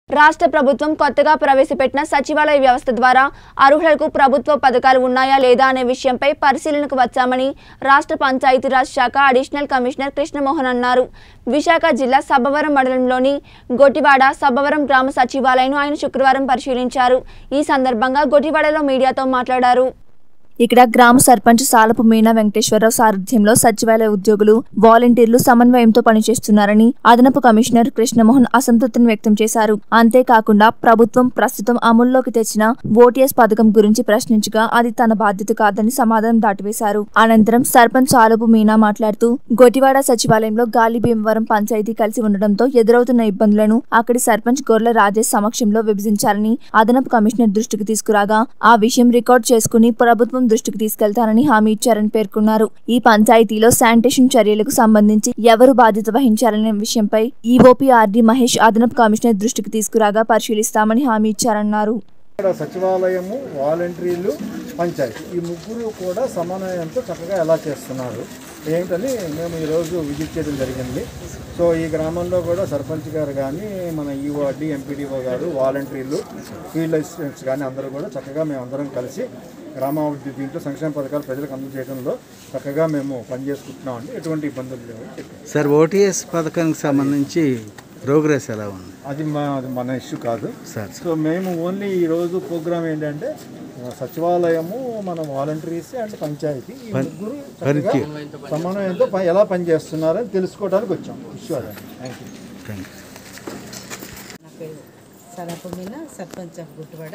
రాష్ట్ర ప్రభుత్వం కొత్తగా ప్రవేశపెట్టిన సచివాలయ వ్యవస్థ ద్వారా అర్హులకు ప్రభుత్వ పథకాలు ఉన్నాయా లేదా అనే విషయంపై పరిశీలనకు వచ్చామని రాష్ట్ర పంచాయతీరాజ్ శాఖ అడిషనల్ కమిషనర్ కృష్ణమోహన్ అన్నారు విశాఖ జిల్లా సబ్బవరం మండలంలోని గొటివాడ సబ్బవరం గ్రామ సచివాలయం ఆయన శుక్రవారం పరిశీలించారు ఈ సందర్భంగా గొటివాడలో మీడియాతో మాట్లాడారు ఇక్కడ గ్రామ సర్పంచ్ సాలపు మీనా వెంకటేశ్వరరావు సారథ్యంలో సచివాలయ ఉద్యోగులు వాలంటీర్లు సమన్వయంతో పనిచేస్తున్నారని అదనపు కమిషనర్ కృష్ణమోహన్ అసంతృప్తిని వ్యక్తం చేశారు అంతేకాకుండా ప్రభుత్వం ప్రస్తుతం అమల్లోకి తెచ్చిన ఓటీఎస్ పథకం గురించి ప్రశ్నించగా అది తన బాధ్యత కాదని సమాధానం దాటివేశారు అనంతరం సర్పంచ్ సాలపు మీనా మాట్లాడుతూ గొటివాడ సచివాలయంలో గాలి భీమవరం పంచాయతీ కలిసి ఉండడంతో ఎదురవుతున్న ఇబ్బందులను అక్కడి సర్పంచ్ గొర్ల రాజేష్ సమక్షంలో విభజించాలని అదనపు కమిషనర్ దృష్టికి తీసుకురాగా ఆ విషయం రికార్డ్ చేసుకుని ప్రభుత్వం దృష్టికి తీసుకెళ్తానని హామీ ఇచ్చారని పేర్కొన్నారు ఈ పంచాయతీలో శానిటేషన్ చర్యలకు సంబంధించి ఎవరు బాధ్యత వహించాలనే విషయంపై ఈఓపీఆర్డీ మహేష్ అదనపు కమిషనర్ దృష్టికి తీసుకురాగా పరిశీలిస్తామని హామీ ఇచ్చారన్నారు ఇక్కడ సచివాలయము వాలంటీర్లు పంచాయతీ ఈ ముగ్గురు కూడా సమన్వయంతో చక్కగా ఎలా చేస్తున్నారు ఏంటని మేము ఈరోజు విజిట్ చేయడం జరిగింది సో ఈ గ్రామంలో కూడా సర్పంచ్ గారు కానీ మన ఈఓఆర్డి ఎంపీడీఓ గారు వాలంటీర్లు ఫీల్డ్ అసిస్టెంట్స్ కానీ అందరూ కూడా చక్కగా మేము అందరం కలిసి గ్రామాభివృద్ధి దీంట్లో సంక్షేమ పథకాలు ప్రజలకు అందజేయడంలో చక్కగా మేము పనిచేసుకుంటున్నామండి ఎటువంటి ఇబ్బందులు లేవు అని చెప్పారు. సార్ ఓటీఎస్ పథకానికి సంబంధించి ప్రోగ్రెస్ ఎలా ఉంది అది మా అది మన ఇష్యూ కాదు సార్ సో మేము ఓన్లీ ఈరోజు ప్రోగ్రామ్ ఏంటంటే ఆ, సచివాలయము మన వాలంటీర్స్ అండ్ పంచాయతీ ఈ ముగ్గురు చక్కగా సమన్వయంతో ప- ఎలా పనిచేస్తున్నారని తెలుసుకోవడానికి వచ్చాం ఇష్యూ అదే థ్యాంక్ యూ థ్యాంక్ యూ నా పేరు సరపమీన సర్పంచ్ ఆఫ్ గుట్టువాడ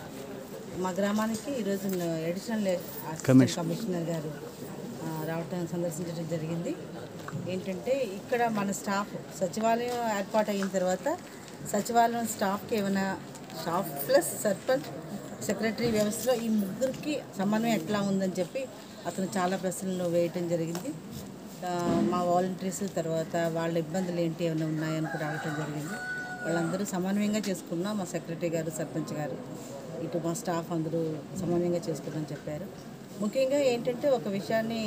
మా గ్రామానికి ఈరోజు అడిషనల్ అసిస్టెంట్ కమిషనర్ గారు ఆ, రావటం సందర్శించడం జరిగింది ఏంటంటే ఇక్కడ మన స్టాఫ్ సచివాలయం ఏర్పాటు అయిన తర్వాత సచివాలయం స్టాఫ్కి ఏమైనా స్టాఫ్ ప్లస్ సర్పంచ్ సెక్రటరీ వ్యవస్థలో ఈ ముగ్గురికి సమన్వయం ఎట్లా ఉందని చెప్పి అతను చాలా ప్రశ్నలు వేయటం జరిగింది ఆ, మా వాలంటీర్స్ తర్వాత వాళ్ళ ఇబ్బందులు ఏంటి ఏమైనా ఉన్నాయని కూడా అడగటం జరిగింది వాళ్ళందరూ సమన్వయంగా చేసుకున్నాం మా సెక్రటరీ గారు సర్పంచ్ గారు ఇటు మా స్టాఫ్ అందరూ సమన్వయంగా చేసుకున్నామని చెప్పారు ముఖ్యంగా ఏంటంటే ఒక విషయాన్ని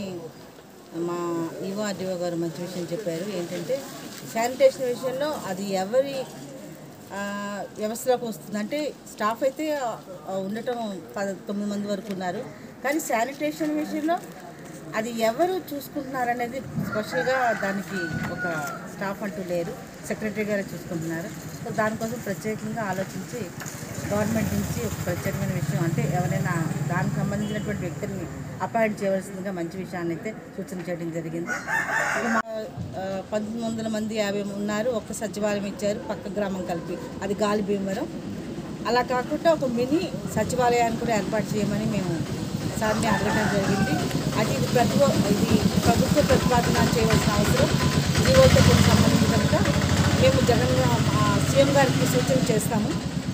మా ఈవో ఆర్డీఓ గారు మంచి విషయం చెప్పారు ఏంటంటే శానిటేషన్ విషయంలో అది ఎవరి ఆ, వ్యవస్థలోకి వస్తుంది అంటే స్టాఫ్ అయితే ఆ, ఉండటం పద తొమ్మిది మంది వరకు ఉన్నారు కానీ శానిటేషన్ విషయంలో అది ఎవరు చూసుకుంటున్నారనేది స్పెషల్గా దానికి ఒక స్టాఫ్ అంటూ లేరు సెక్రటరీ గారే చూసుకుంటున్నారు సో దానికోసం ప్రత్యేకంగా ఆలోచించి గవర్నమెంట్ నుంచి ఒక ప్రత్యేకమైన విషయం అంటే ఎవరైనా దానికి సంబంధించినటువంటి వ్యక్తుల్ని అపాయింట్ చేయవలసిందిగా మంచి విషయాన్ని అయితే సూచన చేయడం జరిగింది ఇక మా ఆ, పంతొమ్మిది వందల మంది యాభై ఉన్నారు ఒక్క సచివాలయం ఇచ్చారు పక్క గ్రామం కలిపి అది గాలి భీమవరం అలా కాకుండా ఒక మినీ సచివాలయాన్ని కూడా ఏర్పాటు చేయమని మేము సార్ని అడగడం జరిగింది అది ఇది ప్రతి ఇది ప్రభుత్వ ప్రతిపాదన చేయవలసిన అవసరం జీవోతో కొన్ని సంబంధించి కనుక మేము జగన్ గా- మా సీఎం గారికి సూచన చేస్తాము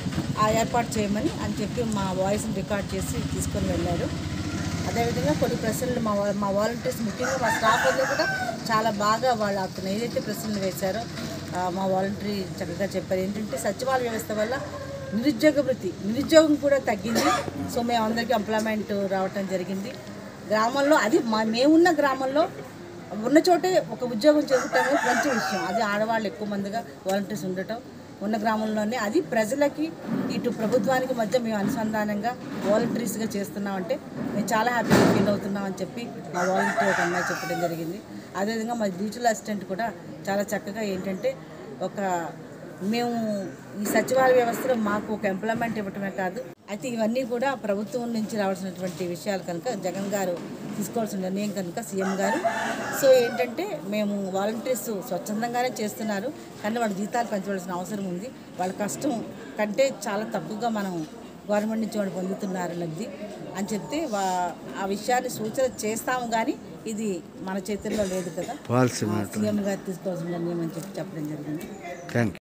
ఆ ఏర్పాటు చేయమని అని చెప్పి మా వాయిస్ని రికార్డ్ చేసి తీసుకొని వెళ్ళారు అదేవిధంగా కొన్ని ప్రశ్నలు మా వా- మా వాలంటీర్స్ ముఖ్యంగా మా స్టాఫ్ అందరూ కూడా చాలా బాగా వాళ్ళు అతను ఏదైతే ప్రశ్నలు వేశారో ఆ, మా వాలంటరీ చక్కగా చెప్పారు ఏంటంటే సచివాలయ వ్యవస్థ వల్ల నిరుద్యోగ వృత్తి నిరుద్యోగం కూడా తగ్గింది సో మేము అందరికీ ఎంప్లాయ్మెంట్ రావటం జరిగింది గ్రామంలో అది మా మేమున్న గ్రామంలో ఉన్న చోటే ఒక ఉద్యోగం చేసుకోవటం అనేది మంచి విషయం అది ఆడవాళ్ళు ఎక్కువ మందిగా వాలంటీర్స్ ఉండటం ఉన్న గ్రామంలోనే అది ప్రజలకి ఇటు ప్రభుత్వానికి మధ్య మేము అనుసంధానంగా వాలంటీర్స్గా చేస్తున్నామంటే మేము చాలా హ్యాపీగా ఫీల్ అవుతున్నాం అని చెప్పి మా వాలంటీర్ ఒక అమ్మాయి చెప్పడం జరిగింది అదేవిధంగా మా డిజిటల్ అసిస్టెంట్ కూడా చాలా చక్కగా ఏంటంటే ఒక మేము ఈ సచివాలయ వ్యవస్థలో మాకు ఒక ఎంప్లాయ్మెంట్ ఇవ్వటమే కాదు అయితే ఇవన్నీ కూడా ప్రభుత్వం నుంచి రావాల్సినటువంటి విషయాలు కనుక జగన్ గారు తీసుకోవాల్సిన నిర్ణయం కనుక సీఎం గారు సో ఏంటంటే మేము వాలంటీర్స్ స్వచ్ఛందంగానే చేస్తున్నారు కానీ వాళ్ళ జీతాలు పెంచవలసిన అవసరం ఉంది వాళ్ళ కష్టం కంటే చాలా తక్కువగా మనం గవర్నమెంట్ నుంచి వాళ్ళు పొందుతున్నారు లబ్ధి అని చెప్తే వా ఆ విషయాన్ని సూచన చేస్తాము కానీ ఇది మన చేతుల్లో లేదు కదా పాలసీ మ్యాటర్ సీఎం గారు తీసుకోవాల్సిన నిర్ణయం అని చెప్పి చెప్పడం జరిగింది థ్యాంక్ యూ